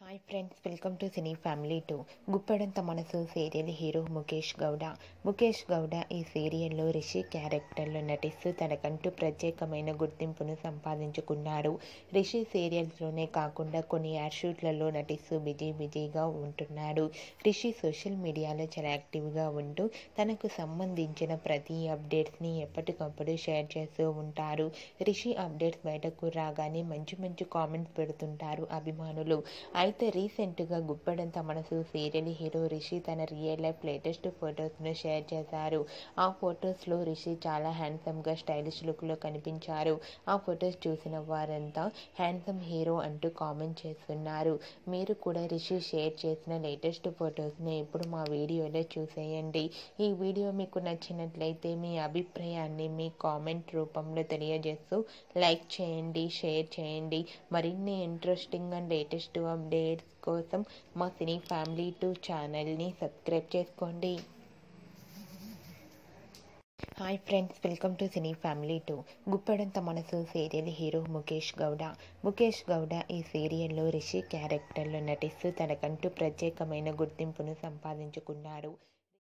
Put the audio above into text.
hi friends welcome to Cine Family two Guppedantha Manasu serial hero Mukesh Gowda Mukesh Gowda ఈ సీరియల్లో రిషి క్యారెక్టర్లో నటిస్తూ తనకంటూ ప్రత్యేకమైన గుర్తింపును సంపాదించుకున్నాడు రిషి సీరియల్స్లోనే కాకుండా కొన్ని యాడ్ షూట్లలో నటిస్తూ బిజీ బిజీగా ఉంటున్నాడు రిషి సోషల్ మీడియాలో చాలా యాక్టివ్గా ఉంటూ తనకు సంబంధించిన ప్రతి అప్డేట్స్ని ఎప్పటికప్పుడు షేర్ చేస్తూ ఉంటారు రిషి అప్డేట్స్ బయటకు రాగానే మంచి మంచి కామెంట్స్ పెడుతుంటారు అభిమానులు అయితే రీసెంట్గా గుప్పెడంత మనసు సీరియల్ హీరో రిషి తన రియల్ లైఫ్ లేటెస్ట్ ఫొటోస్ను షేర్ చేశారు ఆ ఫొటోస్లో రిషి చాలా హ్యాండ్సమ్గా స్టైలిష్ లుక్లో కనిపించారు ఆ ఫొటోస్ చూసిన వారంతా హ్యాండ్సమ్ హీరో అంటూ కామెంట్ చేస్తున్నారు మీరు కూడా రిషి షేర్ చేసిన లేటెస్ట్ ఫొటోస్ని ఇప్పుడు మా వీడియోలో చూసేయండి ఈ వీడియో మీకు నచ్చినట్లయితే మీ అభిప్రాయాన్ని మీ కామెంట్ రూపంలో తెలియజేస్తూ లైక్ చేయండి షేర్ చేయండి మరిన్ని ఇంట్రెస్టింగ్ అండ్ లేటెస్ట్ అప్డేట్స్ కోసం మా సినీ ఫ్యామిలీ టూ ఛానల్ని సబ్స్క్రైబ్ చేసుకోండి hi friends welcome to Cine Family two Guppedantha Manasu serial hero Mukesh Gowda Mukesh Gowda ఈ సీరియల్లో రిషి క్యారెక్టర్లో నటిస్తూ తనకంటూ ప్రత్యేకమైన గుర్తింపును సంపాదించుకున్నాడు